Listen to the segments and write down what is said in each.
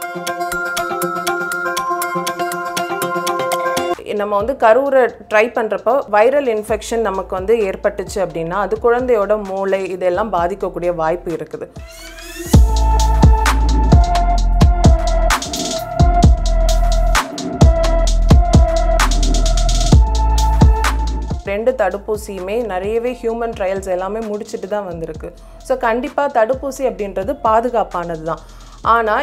நம்ம வந்து கருவுரை ட்ரை பண்ணுறப்போ வைரல் இன்ஃபெக்ஷன் நமக்கு வந்து ஏற்பட்டுச்சு அப்படின்னா அது குழந்தையோட மூளை இதெல்லாம் பாதிக்கக்கூடிய வாய்ப்பு இருக்குது ரெண்டு தடுப்பூசியுமே நிறையவே ஹியூமன் ட்ரையல்ஸ் எல்லாமே முடிச்சுட்டு தான் வந்திருக்கு ஸோ கண்டிப்பாக தடுப்பூசி அப்படின்றது பாதுகாப்பானது தான் ஆனால்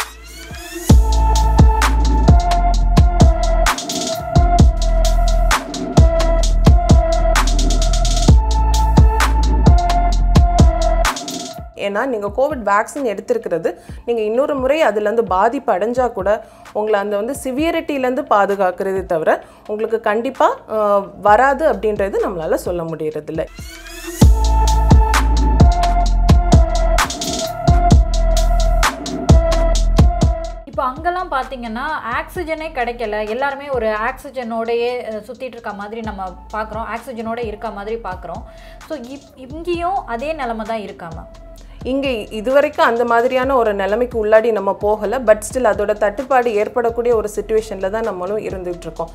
ஏன்னா நீங்கள் கோவிட் வேக்சின் எடுத்திருக்கிறது நீங்கள் இன்னொரு முறை அதுலேருந்து பாதிப்பு அடைஞ்சால் கூட உங்களை அந்த வந்து சிவியரிட்டிலேருந்து பாதுகாக்கிறதே தவிர உங்களுக்கு கண்டிப்பாக வராது அப்படின்றது நம்மளால் சொல்ல முடியறதில்ல இப்போ அங்கெல்லாம் பார்த்தீங்கன்னா ஆக்சிஜனே கிடைக்கல எல்லாருமே ஒரு ஆக்சிஜனோடையே அஹ், சுத்திட்டு இருக்க மாதிரி நம்ம பார்க்குறோம் ஆக்சிஜனோட இருக்க மாதிரி பார்க்குறோம் ஸோ இப் இங்கேயும் அதே நிலமை தான் இருக்காம இங்கே இதுவரைக்கும் அந்த மாதிரியான ஒரு நிலைமைக்கு உள்ளாடி நம்ம போகலை பட் ஸ்டில் அதோட தட்டுப்பாடு ஏற்படக்கூடிய ஒரு சுச்சுவேஷனில் தான் நம்மளும் இருந்துகிட்டு இருக்கோம்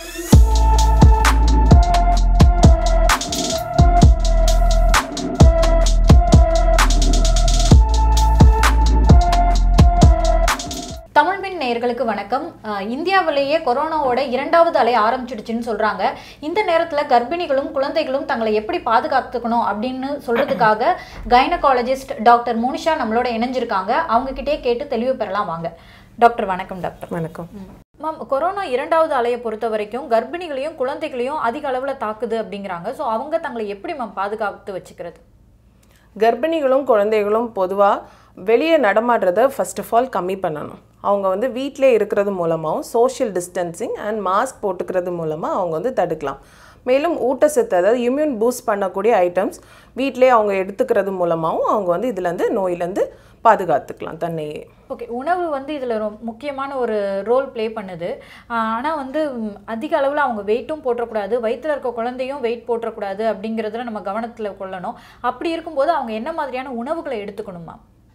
தமிழ் மின் நேயர்களுக்கு வணக்கம் அஹ், இந்தியாவிலேயே கொரோனாவோட இரண்டாவது அலை ஆரம்பிச்சிடுச்சுன்னு சொல்றாங்க இந்த நேரத்துல கர்ப்பிணிகளும் குழந்தைகளும் தங்களை எப்படி பாதுகாத்துக்கணும் அப்படின்னு சொல்றதுக்காக கைனகாலஜிஸ்ட் டாக்டர் மோனிஷா நம்மளோட இணைஞ்சிருக்காங்க அவங்க கிட்டே கேட்டு தெளிவு பெறலாம் வாங்க டாக்டர் வணக்கம் டாக்டர் வணக்கம் மேம் கொரோனா இரண்டாவது அலையை பொறுத்த வரைக்கும் கர்ப்பிணிகளையும் குழந்தைகளையும் அதிக அளவில் தாக்குது அப்படிங்கிறாங்க ஸோ அவங்க தங்களை எப்படி மேம் பாதுகாத்து வச்சுக்கிறது கர்ப்பிணிகளும் குழந்தைகளும் பொதுவாக வெளியே நடமாடுறத ஃபர்ஸ்ட் ஆஃப் ஆல் கம்மி பண்ணணும் அவங்க வந்து வீட்டிலே இருக்கிறது மூலமாகவும் சோஷியல் டிஸ்டன்சிங் அண்ட் மாஸ்க் போட்டுக்கிறது மூலமாக அவங்க வந்து தடுக்கலாம் மேலும் ஊட்டச்சத்து அதாவது இம்யூன் பூஸ்ட் பண்ணக்கூடிய ஐட்டம்ஸ் வீட்டிலே அவங்க எடுத்துக்கிறது மூலமாகவும் அவங்க வந்து இதுலேருந்து நோயிலேருந்து பாதுகாத்துக்கலாம் தன்னையே ஓகே உணவு வந்து இதில் ரொம்ப முக்கியமான ஒரு ரோல் ப்ளே பண்ணுது ஆனால் வந்து ம், அதிக அளவில் அவங்க வெயிட்டும் போட்டுறக்கூடாது வயிற்றில் இருக்க குழந்தையும் வெயிட் போட்டுறக்கூடாது அப்படிங்கிறதுல நம்ம கவனத்தில் கொள்ளணும் அப்படி இருக்கும்போது அவங்க என்ன மாதிரியான உணவுகளை எடுத்துக்கணுமா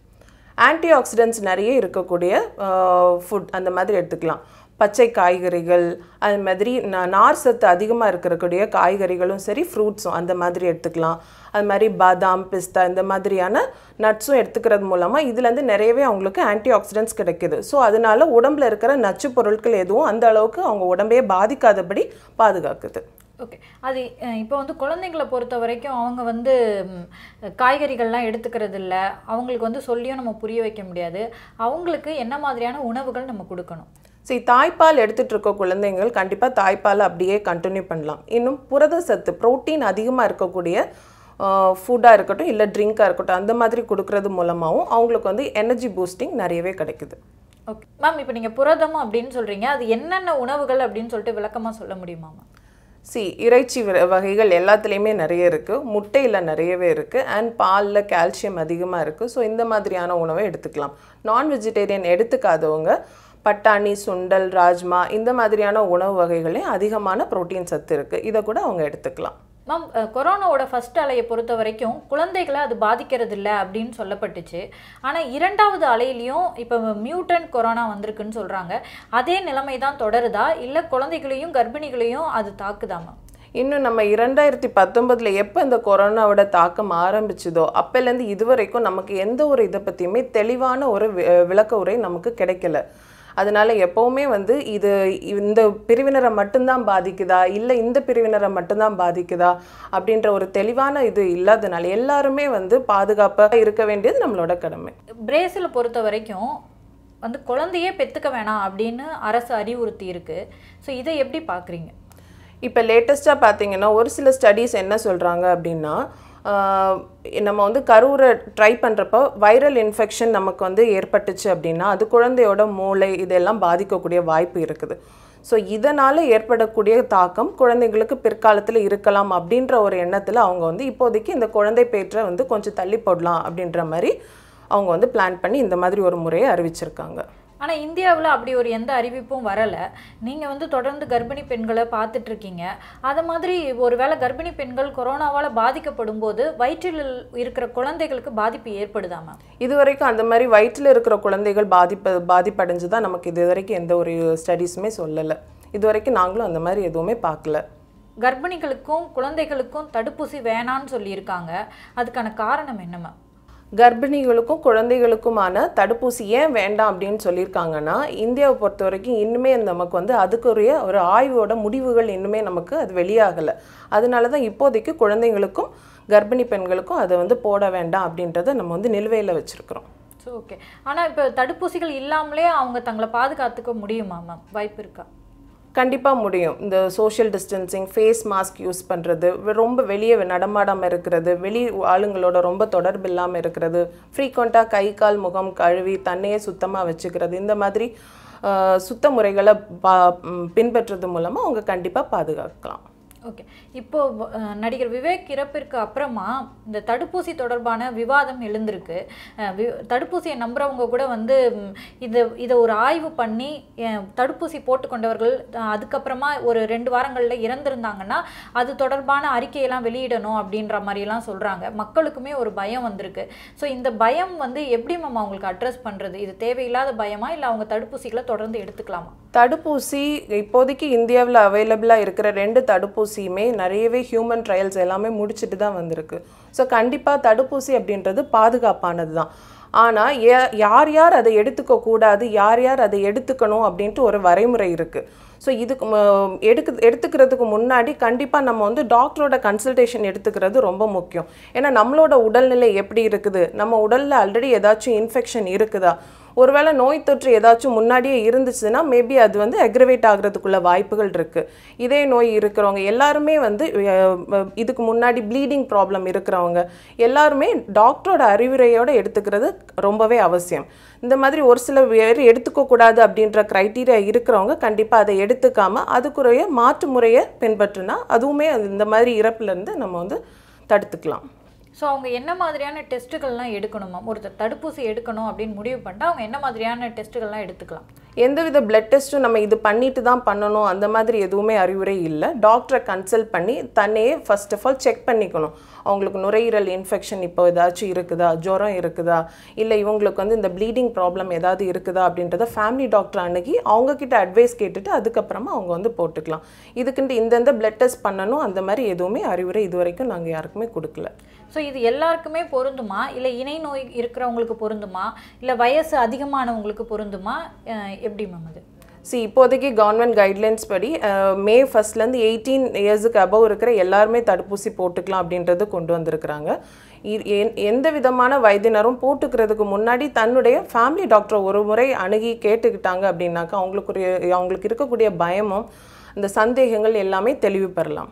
ஆன்டி ஆக்சிடென்ட்ஸ் நிறைய இருக்கக்கூடிய ஃபுட் அந்த மாதிரி எடுத்துக்கலாம் பச்சை காய்கறிகள் அது மாதிரி நா- நார் சத்து அதிகமாக இருக்கக்கூடிய காய்கறிகளும் சரி ஃப்ரூட்ஸும் அந்த மாதிரி எடுத்துக்கலாம் அது மாதிரி பாதாம் பிஸ்தா இந்த மாதிரியான நட்ஸும் எடுத்துக்கிறது மூலமாக இதுலேருந்து நிறையவே அவங்களுக்கு ஆன்டி ஆக்சிடென்ட்ஸ் கிடைக்குது ஸோ அதனால உடம்புல இருக்கிற நச்சு பொருட்கள் எதுவும் அந்த அளவுக்கு அவங்க உடம்பையே பாதிக்காதபடி பாதுகாக்குது ஓகே அது அஹ், இப்போ வந்து குழந்தைங்களை பொறுத்த வரைக்கும் அவங்க வந்து ம், காய்கறிகள்லாம் எடுத்துக்கிறது இல்ல அவங்களுக்கு வந்து சொல்லியும் நம்ம புரிய வைக்க முடியாது அவங்களுக்கு என்ன மாதிரியான உணவுகள் நம்ம கொடுக்கணும் சரி தாய்ப்பால் எடுத்துட்டு இருக்க குழந்தைங்கள் கண்டிப்பாக தாய்ப்பால் அப்படியே கண்டினியூ பண்ணலாம் இன்னும் புரத சத்து புரோட்டீன் அதிகமாக இருக்கக்கூடிய ஃபுட்டாக இருக்கட்டும் இல்லை ட்ரிங்காக இருக்கட்டும் அந்த மாதிரி கொடுக்கறது மூலமாகவும் அவங்களுக்கு வந்து எனர்ஜி பூஸ்டிங் நிறையவே கிடைக்குது ஓகே மேம் இப்போ நீங்கள் புரதம் அப்படின்னு சொல்றீங்க அது என்னென்ன உணவுகள் அப்படின்னு சொல்லிட்டு விளக்கமாக சொல்ல முடியுமா மேம் சி இறைச்சி வ- வகைகள் எல்லாத்துலேயுமே நிறைய இருக்குது முட்டையில் நிறையவே இருக்குது அண்ட் பாலில் கால்சியம் அதிகமாக இருக்குது ஸோ இந்த மாதிரியான உணவை எடுத்துக்கலாம் நான் வெஜிடேரியன் எடுத்துக்காதவங்க பட்டாணி சுண்டல் ராஜ்மா இந்த மாதிரியான உணவு வகைகளையும் அதிகமான புரோட்டீன் சத்து இருக்குது இதை கூட அவங்க எடுத்துக்கலாம் மேம் அஹ், கொரோனாவோட ஃபர்ஸ்ட் அலையை பொறுத்த வரைக்கும் குழந்தைகளை அது பாதிக்கிறது இல்லை அப்படின்னு சொல்லப்பட்டுச்சு ஆனால் இரண்டாவது அலையிலையும் இப்போ மியூட்டன் கொரோனா வந்திருக்குன்னு சொல்கிறாங்க அதே நிலைமை தான் தொடருதா இல்லை குழந்தைகளையும் கர்ப்பிணிகளையும் அது தாக்குதா மேம் இன்னும் நம்ம இரண்டாயிரத்தி பத்தொன்பதில் எப்போ இந்த கொரோனாவோட தாக்கம் ஆரம்பிச்சதோ அப்போலேருந்து இதுவரைக்கும் நமக்கு எந்த ஒரு இதை பற்றியுமே தெளிவான ஒரு வி- விளக்க உரை நமக்கு கிடைக்கல அதனால எப்போவுமே வந்து இது இந்த பிரிவினரை மட்டும்தான் பாதிக்குதா இல்லை இந்த பிரிவினரை மட்டும்தான் பாதிக்குதா அப்படின்ற ஒரு தெளிவான இது இல்லாதனால எல்லாருமே வந்து பாதுகாப்பாக இருக்க வேண்டியது நம்மளோட கடமை பிரேசில் பொறுத்த வரைக்கும் வந்து குழந்தையே பெற்றுக்க வேணாம் அப்படின்னு அரசு அறிவுறுத்தி இருக்கு ஸோ இதை எப்படி பார்க்குறீங்க இப்போ லேட்டஸ்ட்டாக பார்த்தீங்கன்னா ஒரு சில ஸ்டடீஸ் என்ன சொல்கிறாங்க அப்படின்னா ஆஹ், நம்ம வந்து கருவுரை ட்ரை பண்ணுறப்போ வைரல் இன்ஃபெக்ஷன் நமக்கு வந்து ஏற்பட்டுச்சு அப்படின்னா அது குழந்தையோட மூளை இதெல்லாம் பாதிக்கக்கூடிய வாய்ப்பு இருக்குது ஸோ இதனால் ஏற்படக்கூடிய தாக்கம் குழந்தைங்களுக்கு பிற்காலத்தில் இருக்கலாம் அப்படின்ற ஒரு எண்ணத்தில் அவங்க வந்து இப்போதைக்கு இந்த குழந்தை பேற்றை வந்து கொஞ்சம் தள்ளி போடலாம் அப்படின்ற மாதிரி அவங்க வந்து பிளான் பண்ணி இந்த மாதிரி ஒரு முறையை அறிவிச்சிருக்காங்க ஆனா இந்தியாவுல அப்படி ஒரு எந்த அறிவிப்பும் வரல நீங்க வந்து தொடர்ந்து கர்ப்பிணி பெண்களை பார்த்துட்டு இருக்கீங்க அது மாதிரி ஒருவேளை கர்ப்பிணி பெண்கள் கொரோனாவால பாதிக்கப்படும் போது வயிற்றில் இருக்கிற குழந்தைகளுக்கு பாதிப்பு ஏற்படுதா மேம் இது வரைக்கும் அந்த மாதிரி வயிற்றில் இருக்கிற குழந்தைகள் பாதிப்பு பாதிப்படைஞ்சு தான் நமக்கு இது வரைக்கும் எந்த ஒரு ஸ்டடீஸுமே சொல்லலை இது வரைக்கும் நாங்களும் அந்த மாதிரி எதுவுமே பார்க்கல கர்ப்பிணிகளுக்கும் குழந்தைகளுக்கும் தடுப்பூசி வேணான்னு சொல்லியிருக்காங்க அதுக்கான காரணம் என்ன மேம் கர்ப்பிணிகளுக்கும் குழந்தைகளுக்குமான தடுப்பூசி ஏன் வேண்டாம் அப்படின்னு சொல்லியிருக்காங்கன்னா இந்தியாவை பொறுத்த வரைக்கும் இன்னுமே நமக்கு வந்து அதுக்குரிய ஒரு ஆய்வோட முடிவுகள் இன்னுமே நமக்கு அது வெளியாகலை அதனால தான் இப்போதைக்கு குழந்தைங்களுக்கும் கர்ப்பிணி பெண்களுக்கும் அதை வந்து போட வேண்டாம் அப்படின்றத நம்ம வந்து நிலுவையில் வச்சுருக்கிறோம் ஸோ ஓகே ஆனா இப்போ தடுப்பூசிகள் இல்லாமலே அவங்க தங்களை பாதுகாத்துக்க முடியுமா மேம் வாய்ப்பு இருக்கா கண்டிப்பாக முடியும் இந்த social distancing face mask use பண்ணுறது ரொம்ப வெளியே நடமாடாமல் இருக்கிறது வெளி ஆளுங்களோட ரொம்ப தொடர்பு இல்லாமல் இருக்கிறது ஃப்ரீக்வெண்ட்டாக கை கால் முகம் கழுவி தன்னையே சுத்தமாக வச்சுக்கிறது இந்த மாதிரி ஆஹ், சுத்த முறைகளை பா ம், பின்பற்றுறது மூலமாக அவங்க கண்டிப்பாக பாதுகாக்கலாம் ஓகே இப்போ அஹ், நடிகர் விவேக் இறப்பிற்கு அப்புறமா இந்த தடுப்பூசி தொடர்பான விவாதம் எழுந்திருக்கு அஹ், வி- தடுப்பூசியை நம்புறவங்க கூட வந்து ம், இது இதை ஒரு ஆய்வு பண்ணி அஹ், தடுப்பூசி போட்டுக்கொண்டவர்கள் அஹ், அதுக்கப்புறமா ஒரு ரெண்டு வாரங்களில் இறந்திருந்தாங்கன்னா அது தொடர்பான அறிக்கையெல்லாம் வெளியிடணும் அப்படின்ற மாதிரிலாம் சொல்றாங்க மக்களுக்குமே ஒரு பயம் வந்திருக்கு ஸோ இந்த பயம் வந்து எப்படி மேம் அவங்களுக்கு அட்ரஸ் பண்றது இது தேவையில்லாத பயமா இல்லை அவங்க தடுப்பூசிகளை தொடர்ந்து எடுத்துக்கலாமா தடுப்பூசி இப்போதைக்கு இந்தியாவில் அவைலபிளாக இருக்கிற ரெண்டு தடுப்பூசியுமே நிறையவே ஹியூமன் ட்ரையல்ஸ் எல்லாமே முடிச்சுட்டு தான் வந்திருக்கு ஸோ கண்டிப்பாக தடுப்பூசி அப்படின்றது பாதுகாப்பானது தான் ஆனால் யார் யார் அதை எடுத்துக்க கூடாது யார் யார் அதை எடுத்துக்கணும் அப்படின்ட்டு ஒரு வரைமுறை இருக்குது ஸோ இதுக்கு ம- எடுக்கு எடுத்துக்கிறதுக்கு முன்னாடி கண்டிப்பாக நம்ம வந்து டாக்டரோட கன்சல்டேஷன் எடுத்துக்கிறது ரொம்ப முக்கியம் ஏன்னா நம்மளோட உடல்நிலை எப்படி இருக்குது நம்ம உடலில் ஆல்ரெடி ஏதாச்சும் இன்ஃபெக்ஷன் இருக்குதா ஒருவேளை நோய் தொற்று ஏதாச்சும் முன்னாடியே இருந்துச்சுன்னா மேபி அது வந்து அக்ரவேட் ஆகிறதுக்குள்ள வாய்ப்புகள் இருக்குது இதே நோய் இருக்கிறவங்க எல்லாருமே வந்து அஹ், இதுக்கு முன்னாடி ப்ளீடிங் ப்ராப்ளம் இருக்கிறவங்க எல்லாருமே டாக்டரோட அறிவுரையோட எடுத்துக்கிறது ரொம்பவே அவசியம் இந்த மாதிரி ஒரு சில பேர் எடுத்துக்க கூடாது அப்படின்ற க்ரைட்டீரியா இருக்கிறவங்க கண்டிப்பாக அதை எடுத்துக்காம அதுக்குரிய மாற்று முறையை பின்பற்றினா அதுவுமே இந்த மாதிரி இறப்புலேருந்து நம்ம வந்து தடுத்துக்கலாம் ஸோ அவங்க என்ன மாதிரியான டெஸ்ட்டுகள்லாம் எடுக்கணுமா ஒருத்தர் தடுப்பூசி எடுக்கணும் அப்படின்னு முடிவு பண்ணிட்டா அவங்க என்ன மாதிரியான டெஸ்ட்டுகள்லாம் எடுத்துக்கலாம் எந்தவித பிளட் டெஸ்ட்டும் நம்ம இது பண்ணிட்டு தான் பண்ணணும் அந்த மாதிரி எதுவுமே அறிவுரை இல்லை டாக்டரை கன்சல்ட் பண்ணி தன்னையே ஃபர்ஸ்ட் ஆஃப் ஆல் செக் பண்ணிக்கணும் அவங்களுக்கு நுரையீரல் இன்ஃபெக்ஷன் இப்போ ஏதாச்சும் இருக்குதா ஜுரம் இருக்குதா இல்லை இவங்களுக்கு வந்து இந்த ப்ளீடிங் ப்ராப்ளம் ஏதாவது இருக்குதா அப்படின்றத ஃபேமிலி டாக்டர் அணுகி அவங்க கிட்ட அட்வைஸ் கேட்டுட்டு அதுக்கப்புறமா அவங்க வந்து போட்டுக்கலாம் இதுக்குன்ட்டு இந்தந்த பிளட் டெஸ்ட் பண்ணணும் அந்த மாதிரி எதுவுமே அறிவுரை இது வரைக்கும் நாங்கள் யாருக்குமே கொடுக்கல ஸோ இது எல்லாருக்குமே பொருந்துமா இல்லை இணை நோய் இருக்கிறவங்களுக்கு பொருந்துமா இல்லை வயசு அதிகமானவங்களுக்கு பொருந்துமா அஹ் எப்படி மேம் அது சி இப்போதைக்கு கவர்மெண்ட் கைட்லைன்ஸ் படி அஹ், மே ஃபர்ஸ்ட்லேருந்து எயிட்டீன் இயர்ஸுக்கு அபவ் இருக்கிற எல்லாருமே தடுப்பூசி போட்டுக்கலாம் அப்படின்றது கொண்டு வந்திருக்கிறாங்க இ- எந்- எந்த விதமான வயதினரும் போட்டுக்கிறதுக்கு முன்னாடி தன்னுடைய ஃபேமிலி டாக்டரை ஒரு முறை அணுகி கேட்டுக்கிட்டாங்க அப்படின்னாக்கா அவங்களுக்கு ஒரு அவங்களுக்கு இருக்கக்கூடிய பயமும் இந்த சந்தேகங்கள் எல்லாமே தெளிவு பெறலாம்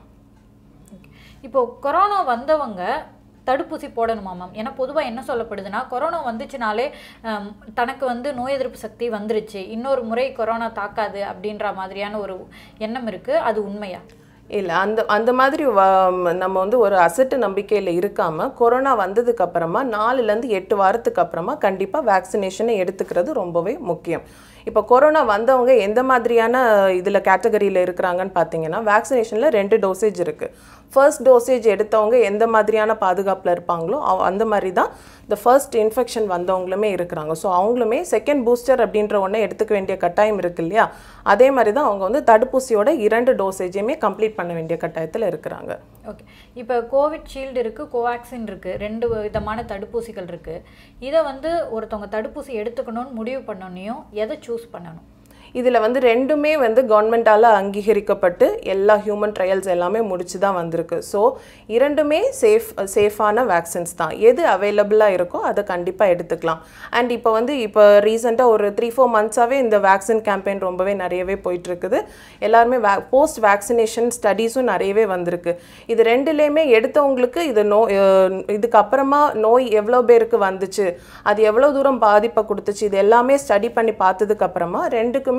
இப்போ கொரோனா வந்தவங்க தடுப்பூசி போடணுமா மேம் ஏன்னா பொதுவாக என்ன சொல்லப்படுதுன்னா கொரோனா வந்துச்சுனாலே ஹம், தனக்கு வந்து நோய் எதிர்ப்பு சக்தி வந்துருச்சு இன்னொரு முறை கொரோனா தாக்காது அப்படின்ற மாதிரியான ஒரு எண்ணம் இருக்கு அது உண்மையா இல்லை அந்த அந்த மாதிரி வ- நம்ம வந்து ஒரு அசட்டு நம்பிக்கையில் இருக்காம கொரோனா வந்ததுக்கு அப்புறமா நாலுலேருந்து எட்டு வாரத்துக்கு அப்புறமா கண்டிப்பாக வேக்சினேஷனை எடுத்துக்கிறது ரொம்பவே முக்கியம் இப்போ கொரோனா வந்தவங்க எந்த மாதிரியான இதில் கேட்டகரியில் இருக்கிறாங்கன்னு பார்த்தீங்கன்னா வேக்சினேஷனில் ரெண்டு டோசேஜ் இருக்குது ஃபர்ஸ்ட் டோசேஜ் எடுத்தவங்க எந்த மாதிரியான பாதுகாப்பில் இருப்பாங்களோ அவ- அந்த மாதிரி தான் இந்த ஃபர்ஸ்ட் இன்ஃபெக்ஷன் வந்தவங்களுமே இருக்கிறாங்க ஸோ அவங்களுமே செகண்ட் பூஸ்டர் அப்படின்ற ஒன்றை எடுத்துக்க வேண்டிய கட்டாயம் இருக்கு இல்லையா அதே மாதிரி தான் அவங்க வந்து தடுப்பூசியோட இரண்டு டோசேஜையுமே கம்ப்ளீட் பண்ண வேண்டிய கட்டாயத்தில் இருக்கிறாங்க ஓகே இப்போ கோவிட் ஷீல்டு இருக்கு கோவேக்சின் இருக்கு ரெண்டு விதமான தடுப்பூசிகள் இருக்கு இதை வந்து ஒருத்தவங்க தடுப்பூசி எடுத்துக்கணும்னு முடிவு பண்ணனையும் எதை சூஸ் பண்ணணும் இதில் வந்து ரெண்டுமே வந்து கவர்மெண்டால் அங்கீகரிக்கப்பட்டு எல்லா ஹியூமன் ட்ரையல்ஸ் எல்லாமே முடிச்சு தான் வந்திருக்கு ஸோ இரண்டுமே சேஃப் சேஃபான வேக்சின்ஸ் தான் எது அவைலபிளாக இருக்கோ அதை கண்டிப்பாக எடுத்துக்கலாம் அண்ட் இப்போ வந்து இப்போ ரீசெண்டாக ஒரு த்ரீ ஃபோர் மந்த்ஸாகவே இந்த வேக்சின் கேம்பெயின் ரொம்பவே நிறையவே போயிட்டுருக்குது எல்லாருமே வே போஸ்ட் வேக்சினேஷன் ஸ்டடீஸும் நிறையவே வந்திருக்கு இது ரெண்டுலேயுமே எடுத்தவங்களுக்கு இது நோ அஹ் இதுக்கு அப்புறமா நோய் எவ்வளோ பேருக்கு வந்துச்சு அது எவ்வளோ தூரம் பாதிப்பை கொடுத்துச்சு இது எல்லாமே ஸ்டடி பண்ணி பார்த்ததுக்கு அப்புறமா ரெண்டுக்குமே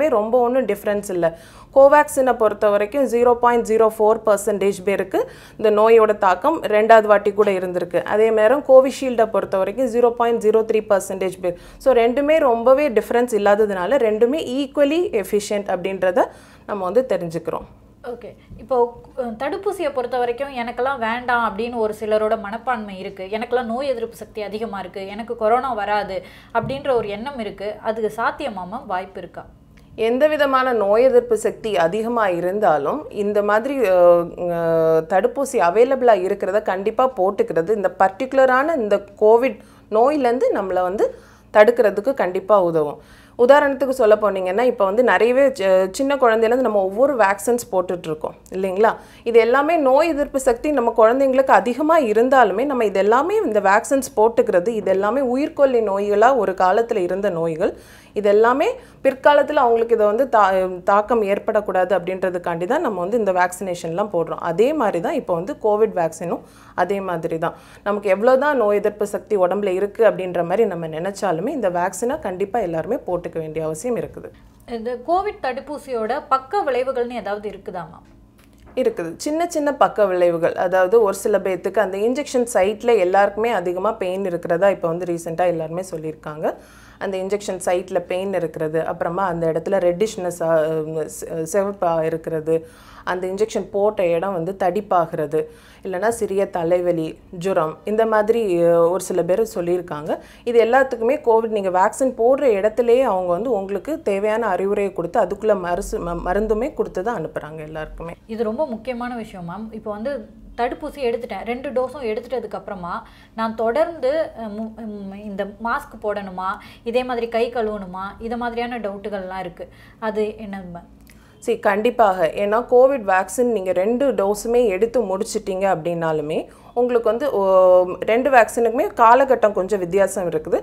ரெண்டுக்குமே ரொம்ப ஒன்றும் டிஃப்ரென்ஸ் இல்லை கோவேக்சினை பொறுத்த வரைக்கும் zero point zero four percentage பேருக்கு இந்த நோயோட தாக்கம் ரெண்டாவது வாட்டி கூட இருந்திருக்கு அதே நேரம் கோவிஷீல்டை பொறுத்த வரைக்கும் zero point zero three percentage பேர் ஸோ ரெண்டுமே ரொம்பவே டிஃப்ரென்ஸ் இல்லாததுனால ரெண்டுமே ஈக்குவலி எஃபிஷியன்ட் அப்படின்றத நம்ம வந்து தெரிஞ்சுக்கிறோம் ஓகே இப்போ அஹ், தடுப்பூசியை பொறுத்த வரைக்கும் எனக்கெல்லாம் வேண்டாம் அப்படின்னு ஒரு சிலரோட மனப்பான்மை இருக்கு எனக்கெல்லாம் நோய் எதிர்ப்பு சக்தி அதிகமா இருக்கு எனக்கு கொரோனா வராது அப்படின்ற ஒரு எண்ணம் இருக்கு அதுக்கு சாத்தியமாம வாய்ப்பு இருக்கா எந்த விதமான நோய் எதிர்ப்பு சக்தி அதிகமாக இருந்தாலும் இந்த மாதிரி அஹ், அஹ், தடுப்பூசி அவைலபிளாக இருக்கிறத கண்டிப்பாக போட்டுக்கிறது இந்த பர்டிகுலரான இந்த கோவிட் நோயிலேருந்து நம்மளை வந்து தடுக்கிறதுக்கு கண்டிப்பாக உதவும் உதாரணத்துக்கு சொல்ல போனீங்கன்னா இப்போ வந்து நிறையவே சி- சின்ன குழந்தையிலேருந்து நம்ம ஒவ்வொரு வேக்சின்ஸ் போட்டுட்ருக்கோம் இல்லைங்களா இது எல்லாமே நோய் எதிர்ப்பு சக்தி நம்ம குழந்தைங்களுக்கு அதிகமாக இருந்தாலுமே நம்ம இது எல்லாமே இந்த வேக்சின்ஸ் போட்டுக்கிறது இது எல்லாமே உயிர்கொல்லி நோய்களாக ஒரு காலத்தில் இருந்த நோய்கள் இது எல்லாமே பிற்காலத்தில் அவங்களுக்கு இதை வந்து தா தாக்கம் ஏற்படக்கூடாது அப்படின்றதுக்காண்டி தான் நம்ம வந்து இந்த வேக்சினேஷன்லாம் போடுறோம் அதே மாதிரி தான் இப்போ வந்து கோவிட் வேக்சினும் அதே மாதிரி தான் நமக்கு எவ்வளோ தான் நோய் எதிர்ப்பு சக்தி உடம்புல இருக்குது அப்படின்ற மாதிரி நம்ம நினச்சாலுமே இந்த வேக்சினை கண்டிப்பாக எல்லாருமே போட்டுக்க வேண்டிய அவசியம் இருக்குது இந்த கோவிட் தடுப்பூசியோட பக்க விளைவுகள்னு ஏதாவது இருக்குதாமா இருக்குது சின்ன சின்ன பக்க விளைவுகள் அதாவது ஒரு சில பேர்த்துக்கு அந்த இன்ஜெக்ஷன் சைட்டில் எல்லாருக்குமே அதிகமாக பெயின் இருக்கிறதா இப்போ வந்து ரீசெண்டாக எல்லாருமே சொல்லியிருக்காங்க அந்த இன்ஜெக்ஷன் சைட்டில் பெயின் இருக்கிறது அப்புறமா அந்த இடத்துல ரெட்டிஷ்னஸ் சிவப்பாக இருக்கிறது அந்த இன்ஜெக்ஷன் போட்ட இடம் வந்து தடிப்பாகிறது இல்லைன்னா சிறிய தலைவலி ஜுரம் இந்த மாதிரி அஹ், ஒரு சில பேர் சொல்லியிருக்காங்க இது எல்லாத்துக்குமே கோவிட் நீங்கள் வேக்சின் போடுற இடத்துலையே அவங்க வந்து உங்களுக்கு தேவையான அறிவுரையை கொடுத்து அதுக்குள்ளே மருசு ம- மருந்துமே கொடுத்து தான் அனுப்புகிறாங்க எல்லாருக்குமே இது ரொம்ப முக்கியமான விஷயம் மேம் இப்போ வந்து தடுப்பூசி எடுத்துட்டேன் ரெண்டு டோஸும் எடுத்துட்டதுக்கு அப்புறமா நான் தொடர்ந்து அஹ், மு- ம், இந்த மாஸ்க் போடணுமா இதே மாதிரி கை கழுவணுமா இது மாதிரியான டவுட்டுகள்லாம் இருக்கு அது என்ன மேம் சரி கண்டிப்பாக ஏன்னா கோவிட் வேக்சின் நீங்கள் ரெண்டு டோஸுமே எடுத்து முடிச்சிட்டீங்க அப்படின்னாலுமே உங்களுக்கு வந்து ஓ, ரெண்டு வேக்சினுக்குமே காலகட்டம் கொஞ்சம் வித்தியாசம் இருக்குது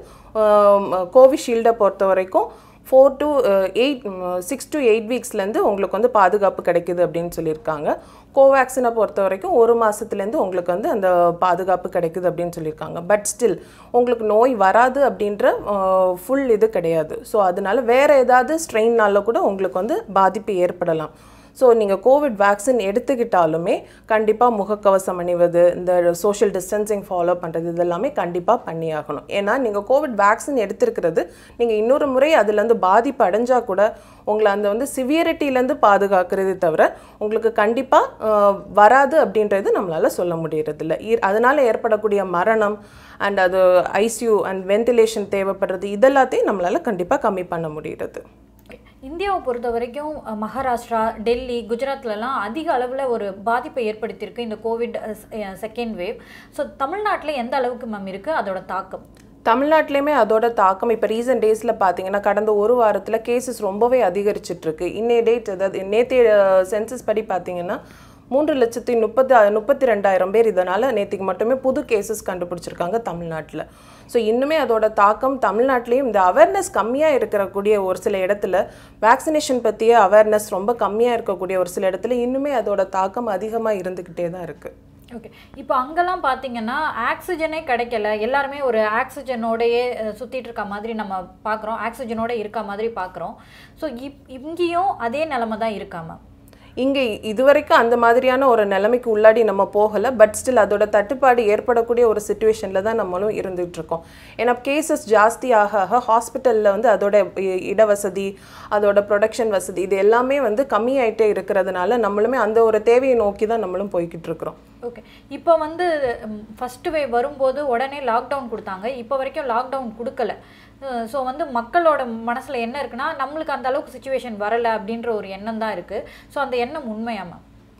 கோவிஷீல்டை பொறுத்த வரைக்கும் four to eight six to eight வீக்ஸ்லேருந்து உங்களுக்கு வந்து பாதுகாப்பு கிடைக்குது அப்படின்னு சொல்லியிருக்காங்க கோவேக்சினை பொறுத்த வரைக்கும் ஒரு மாதத்துலேருந்து உங்களுக்கு வந்து அந்த பாதுகாப்பு கிடைக்குது அப்படின்னு சொல்லியிருக்காங்க பட் ஸ்டில் உங்களுக்கு நோய் வராது அப்படின்ற ஃபுல் இது கிடையாது ஸோ அதனால வேறு ஏதாவது ஸ்ட்ரெயின்னால கூட உங்களுக்கு வந்து பாதிப்பு ஏற்படலாம் ஸோ நீங்கள் கோவிட் வேக்சின் எடுத்துக்கிட்டாலுமே கண்டிப்பாக முகக்கவசம் அணிவது இந்த சோஷியல் டிஸ்டன்சிங் ஃபாலோ பண்ணுறது இதெல்லாமே கண்டிப்பாக பண்ணியாகணும் ஏன்னா நீங்கள் கோவிட் வேக்சின் எடுத்திருக்கிறது நீங்கள் இன்னொரு முறை அதுலேருந்து பாதிப்பு அடைஞ்சால் கூட உங்களை அந்த வந்து சிவியரிட்டிலேருந்து பாதுகாக்கிறதே தவிர உங்களுக்கு கண்டிப்பாக வராது அப்படின்றது நம்மளால் சொல்ல முடியறதில்ல இ- அதனால ஏற்படக்கூடிய மரணம் அண்ட் அது ஐசியூ அண்ட் வென்டிலேஷன் தேவைப்படுறது இதெல்லாத்தையும் நம்மளால் கண்டிப்பாக கம்மி பண்ண முடிகிறது இந்தியாவை பொறுத்த வரைக்கும் அஹ், மகாராஷ்டிரா டெல்லி குஜராத்லலாம் அதிக அளவில் ஒரு பாதிப்பை ஏற்படுத்தியிருக்கு இந்த கோவிட் செகண்ட் வேவ் ஸோ தமிழ்நாட்டில் எந்த அளவுக்கு மேம் இருக்குது அதோட தாக்கம் தமிழ்நாட்டிலையுமே அதோட தாக்கம் இப்போ ரீசன்ட் டேஸில் பார்த்தீங்கன்னா கடந்த ஒரு வாரத்தில் கேசஸ் ரொம்பவே அதிகரிச்சிட்டு இருக்கு இன்னைய டேட் அதாவது நேற்றைய சென்சஸ் படி பார்த்தீங்கன்னா மூன்று லட்சத்தி முப்பத்தி முப்பத்தி ரெண்டாயிரம் பேர் இதனால் நேற்றுக்கு மட்டுமே புது கேசஸ் கண்டுபிடிச்சிருக்காங்க தமிழ்நாட்டில் ஸோ இன்னுமே அதோட தாக்கம் தமிழ்நாட்டிலையும் இந்த அவேர்னஸ் கம்மியாக இருக்கக்கூடிய ஒரு சில இடத்துல வேக்சினேஷன் பற்றிய அவேர்னஸ் ரொம்ப கம்மியாக இருக்கக்கூடிய ஒரு சில இடத்துல இன்னுமே அதோட தாக்கம் அதிகமாக இருந்துக்கிட்டே தான் இருக்குது ஓகே இப்போ அங்கெல்லாம் பார்த்தீங்கன்னா ஆக்சிஜனே கிடைக்கல எல்லாருமே ஒரு ஆக்சிஜனோடையே அஹ், சுத்திட்டு இருக்க மாதிரி நம்ம பார்க்குறோம் ஆக்சிஜனோட இருக்க மாதிரி பார்க்குறோம் ஸோ இப் இங்கேயும் அதே நிலமை தான் இருக்காம இங்கே இதுவரைக்கும் அந்த மாதிரியான ஒரு நிலைமைக்கு உள்ளாடி நம்ம போகலை பட் ஸ்டில் அதோட தட்டுப்பாடு ஏற்படக்கூடிய ஒரு சுச்சுவேஷனில் தான் நம்மளும் இருந்துகிட்டு இருக்கோம் ஏன்னா கேசஸ் ஜாஸ்தி ஆக ஆக ஹாஸ்பிட்டலில் வந்து அதோட இ- இட வசதி அதோட ப்ரொடக்ஷன் வசதி இது எல்லாமே வந்து கம்மியாயிட்டே இருக்கிறதுனால நம்மளுமே அந்த ஒரு தேவையை நோக்கி தான் நம்மளும் போய்கிட்டு இருக்கிறோம் ஓகே இப்போ வந்து ஃபஸ்ட்டு வேவ் வரும்போது உடனே லாக்டவுன் கொடுத்தாங்க இப்போ வரைக்கும் லாக்டவுன் கொடுக்கல ஸோ வந்து மக்களோட மனசில் என்ன இருக்குன்னா நம்மளுக்கு அந்த அளவுக்கு சுச்சுவேஷன் வரலை அப்படின்ற ஒரு எண்ணம் தான் இருக்குது ஸோ அந்த எண்ணம் உண்மையாமா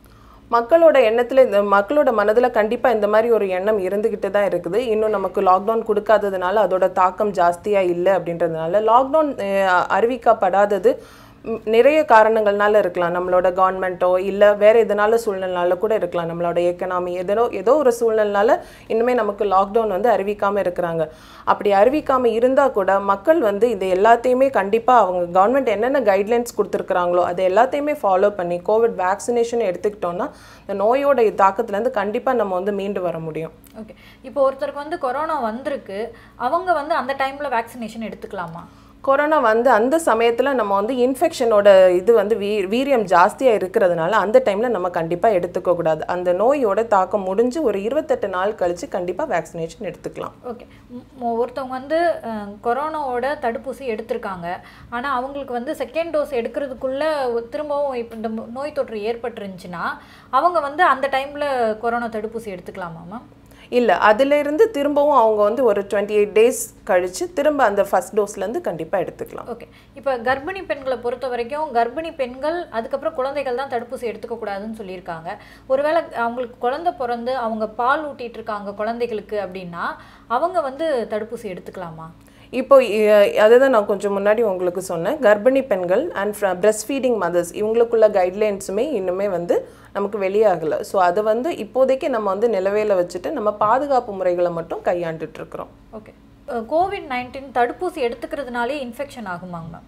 மக்களோட எண்ணத்தில் இந்த மக்களோட மனதில் கண்டிப்பாக இந்த மாதிரி ஒரு எண்ணம் இருந்துக்கிட்டு தான் இருக்குது இன்னும் நமக்கு லாக்டவுன் கொடுக்காததுனால அதோட தாக்கம் ஜாஸ்தியாக இல்லை அப்படின்றதுனால லாக்டவுன் அறிவிக்கப்படாதது ம், நிறைய காரணங்கள்னால இருக்கலாம் நம்மளோட கவர்மெண்ட்டோ இல்லை வேற எதனால சூழ்நிலைனால கூட இருக்கலாம் நம்மளோட எக்கனாமி எதனோ ஏதோ ஒரு சூழ்நிலைனால இன்னுமே நமக்கு லாக்டவுன் வந்து அறிவிக்காமல் இருக்கிறாங்க அப்படி அறிவிக்காமல் இருந்தால் கூட மக்கள் வந்து இது எல்லாத்தையுமே கண்டிப்பாக அவங்க கவர்மெண்ட் என்னென்ன கைட்லைன்ஸ் கொடுத்துருக்குறாங்களோ அதை எல்லாத்தையுமே ஃபாலோ பண்ணி கோவிட் வேக்சினேஷன் எடுத்துக்கிட்டோம்னா இந்த நோயோட தாக்கத்துலேருந்து கண்டிப்பாக நம்ம வந்து மீண்டு வர முடியும் ஓகே இப்போ ஒருத்தருக்கு வந்து கொரோனா வந்திருக்கு அவங்க வந்து அந்த டைமில் வேக்சினேஷன் எடுத்துக்கலாமா கொரோனா வந்து அந்த சமயத்தில் நம்ம வந்து இன்ஃபெக்ஷனோட இது வந்து வீ வீரியம் ஜாஸ்தியாக இருக்கிறதுனால அந்த டைமில் நம்ம கண்டிப்பாக எடுத்துக்க கூடாது அந்த நோயோட தாக்கம் முடிஞ்சு ஒரு இருபத்தெட்டு நாள் கழித்து கண்டிப்பாக வேக்சினேஷன் எடுத்துக்கலாம் ஓகே ஒருத்தவங்க வந்து அஹ், கொரோனாவோட தடுப்பூசி எடுத்திருக்காங்க ஆனால் அவங்களுக்கு வந்து செகண்ட் டோஸ் எடுக்கிறதுக்குள்ள திரும்பவும் இப்போ இந்த நோய் தொற்று ஏற்பட்டுருந்துச்சுன்னா அவங்க வந்து அந்த டைமில் கொரோனா தடுப்பூசி எடுத்துக்கலாமா மேம் இல்லை அதிலிருந்து திரும்பவும் அவங்க வந்து ஒரு டுவெண்ட்டி எயிட் டேஸ் கழித்து திரும்ப அந்த ஃபஸ்ட் டோஸ்லேருந்து கண்டிப்பாக எடுத்துக்கலாம் ஓகே இப்போ கர்ப்பிணி பெண்களை பொறுத்த வரைக்கும் கர்ப்பிணி பெண்கள் அதுக்கப்புறம் குழந்தைகள் தான் தடுப்பூசி எடுத்துக்க கூடாதுன்னு சொல்லியிருக்காங்க ஒருவேளை அவங்களுக்கு குழந்தை பிறந்து அவங்க பால் ஊட்டிட்டு இருக்காங்க குழந்தைகளுக்கு அப்படின்னா அவங்க வந்து தடுப்பூசி எடுத்துக்கலாமா இப்போ அதை தான் நான் கொஞ்சம் முன்னாடி உங்களுக்கு சொன்னேன் கர்ப்பிணி பெண்கள் அண்ட் பிரஸ்ட் ஃபீடிங் மதர்ஸ் இவங்களுக்குள்ள கைட்லைன்ஸுமே இன்னுமே வந்து நமக்கு வெளியாகலை ஸோ அதை வந்து இப்போதைக்கு நம்ம வந்து நிலவையில் வச்சுட்டு நம்ம பாதுகாப்பு முறைகளை மட்டும் கையாண்டுட்டு இருக்கிறோம் ஓகே கோவிட் நைன்டீன் தடுப்பூசி எடுத்துக்கிறதுனாலே இன்ஃபெக்ஷன் ஆகுமாங்க மேம்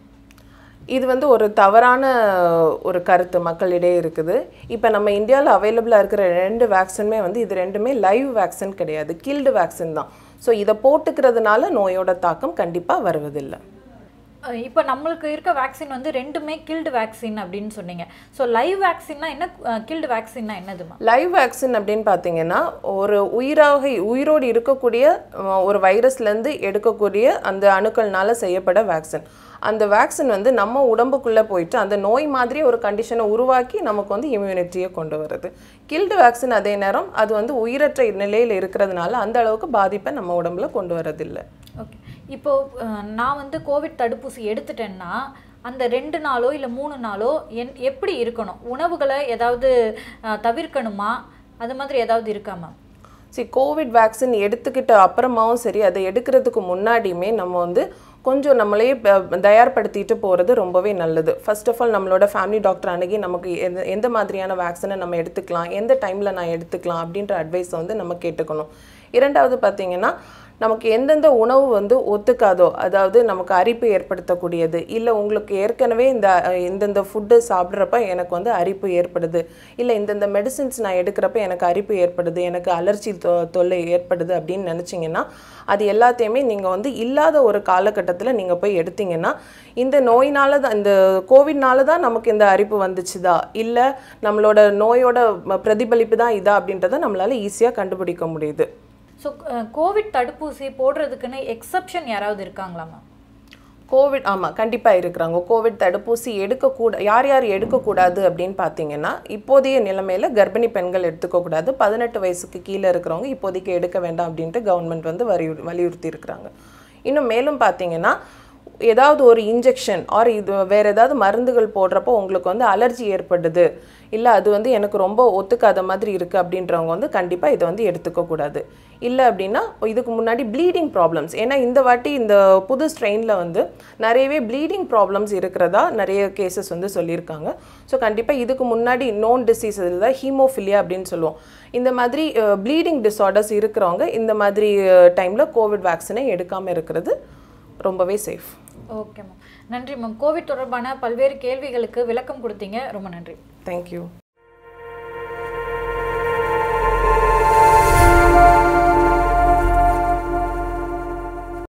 இது வந்து ஒரு தவறான ஒரு கருத்து மக்களிடையே இருக்குது இப்போ நம்ம இந்தியாவில் அவைலபிளாக இருக்கிற ரெண்டு வேக்சினுமே வந்து இது ரெண்டுமே லைவ் வேக்சின் கிடையாது கில்டு வேக்சின் தான் ஸோ இதை போட்டுக்கிறதுனால நோயோட தாக்கம் கண்டிப்பாக வருவதில்லை இப்போ நம்மளுக்கு இருக்க வேக்சின் வந்து ரெண்டுமே கில்டு வேக்சின் அப்படின்னு சொன்னீங்க ஸோ லைவ் வேக்சின்னா என்ன கில்டு வேக்சின்னா என்னது மேம் லைவ் வேக்சின் அப்படின்னு பார்த்தீங்கன்னா ஒரு உயிராக உயிரோடு இருக்கக்கூடிய அஹ், ஒரு வைரஸ்லேருந்து எடுக்கக்கூடிய அந்த அணுக்கள்னால செய்யப்பட வேக்சின் அந்த வேக்சின் வந்து நம்ம உடம்புக்குள்ளே போயிட்டு அந்த நோய் மாதிரி ஒரு கண்டிஷனை உருவாக்கி நமக்கு வந்து இம்யூனிட்டியை கொண்டு வருது கில்டு வேக்சின் அதே நேரம் அது வந்து உயிரற்ற நிலையில் இருக்கிறதுனால அந்த அளவுக்கு பாதிப்பை நம்ம உடம்புல கொண்டு வரதில்லை ஓகே இப்போ அஹ், நான் வந்து கோவிட் தடுப்பூசி எடுத்துட்டேன்னா அந்த ரெண்டு நாளோ இல்லை மூணு நாளோ என் எப்படி இருக்கணும் உணவுகளை ஏதாவது அஹ், தவிர்க்கணுமா அது மாதிரி ஏதாவது இருக்கா மேம் சரி கோவிட் வேக்சின் எடுத்துக்கிட்ட அப்புறமாவும் சரி அதை எடுக்கிறதுக்கு முன்னாடியுமே நம்ம வந்து கொஞ்சம் நம்மளே ப- தயார்படுத்திட்டு போகிறது ரொம்பவே நல்லது ஃபர்ஸ்ட் ஆஃப் ஆல் நம்மளோட ஃபேமிலி டாக்டர் அணுகி நமக்கு எந்த எந்த மாதிரியான வேக்சினை நம்ம எடுத்துக்கலாம் எந்த டைமில் நான் எடுத்துக்கலாம் அப்படின்ற அட்வைஸை வந்து நம்ம கேட்டுக்கணும் இரண்டாவது பார்த்தீங்கன்னா நமக்கு எந்தெந்த உணவு வந்து ஒத்துக்காதோ அதாவது நமக்கு அரிப்பு ஏற்படுத்தக்கூடியது இல்லை உங்களுக்கு ஏற்கனவே இந்த அஹ், இந்தந்த ஃபுட்டு சாப்பிட்றப்ப எனக்கு வந்து அரிப்பு ஏற்படுது இல்லை இந்தந்த மெடிசின்ஸ் நான் எடுக்கிறப்ப எனக்கு அரிப்பு ஏற்படுது எனக்கு அலர்ஜி தொ தொல்லை ஏற்படுது அப்படின்னு நினச்சிங்கன்னா அது எல்லாத்தையுமே நீங்கள் வந்து இல்லாத ஒரு காலகட்டத்தில் நீங்கள் போய் எடுத்தீங்கன்னா இந்த நோயினால தான் இந்த கோவிட்னால தான் நமக்கு இந்த அரிப்பு வந்துச்சுதா இல்லை நம்மளோட நோயோட ம- பிரதிபலிப்பு தான் இதா அப்படின்றத நம்மளால ஈஸியாக கண்டுபிடிக்க முடியுது ஸோ கோவிட் தடுப்பூசி போடுறதுக்குன்னு எக்ஸப்ஷன் யாராவது இருக்காங்களா மேம் கோவிட் ஆமாம் கண்டிப்பாக இருக்கிறாங்க கோவிட் தடுப்பூசி எடுக்கக்கூட யார் யார் எடுக்கக்கூடாது அப்படின்னு பார்த்தீங்கன்னா இப்போதைய நிலைமையில கர்ப்பிணி பெண்கள் எடுத்துக்கக்கூடாது பதினெட்டு வயசுக்கு கீழே இருக்கிறவங்க இப்போதைக்கு எடுக்க வேண்டாம் அப்படின்ட்டு கவர்மெண்ட் வந்து வலியுறு வலியுறுத்தி இருக்கிறாங்க இன்னும் மேலும் பார்த்தீங்கன்னா ஏதாவது ஒரு இன்ஜெக்ஷன் ஆர் இது வேற ஏதாவது மருந்துகள் போடுறப்போ உங்களுக்கு வந்து அலர்ஜி ஏற்படுது இல்லை அது வந்து எனக்கு ரொம்ப ஒத்துக்காத மாதிரி இருக்குது அப்படின்றவங்க வந்து கண்டிப்பாக இதை வந்து எடுத்துக்கக்கூடாது இல்லை அப்படின்னா இதுக்கு முன்னாடி ப்ளீடிங் ப்ராப்ளம்ஸ் ஏன்னா இந்த வாட்டி இந்த புது ஸ்ட்ரெயினில் வந்து நிறையவே ப்ளீடிங் ப்ராப்ளம்ஸ் இருக்கிறதா நிறைய கேசஸ் வந்து சொல்லியிருக்காங்க ஸோ கண்டிப்பாக இதுக்கு முன்னாடி நோன் டிசீஸ் தான் ஹீமோஃபிலியா அப்படின்னு சொல்லுவோம் இந்த மாதிரி ப்ளீடிங் டிஸார்டர்ஸ் இருக்கிறவங்க இந்த மாதிரி டைமில் கோவிட் வேக்சினை எடுக்காமல் இருக்கிறது ரொம்பவே சேஃப் ஓகே மேம் நன்றி மேம் கோவிட் தொடர்பான பல்வேறு கேள்விகளுக்கு விளக்கம் கொடுத்தீங்க ரொம்ப நன்றி தேங்க்யூ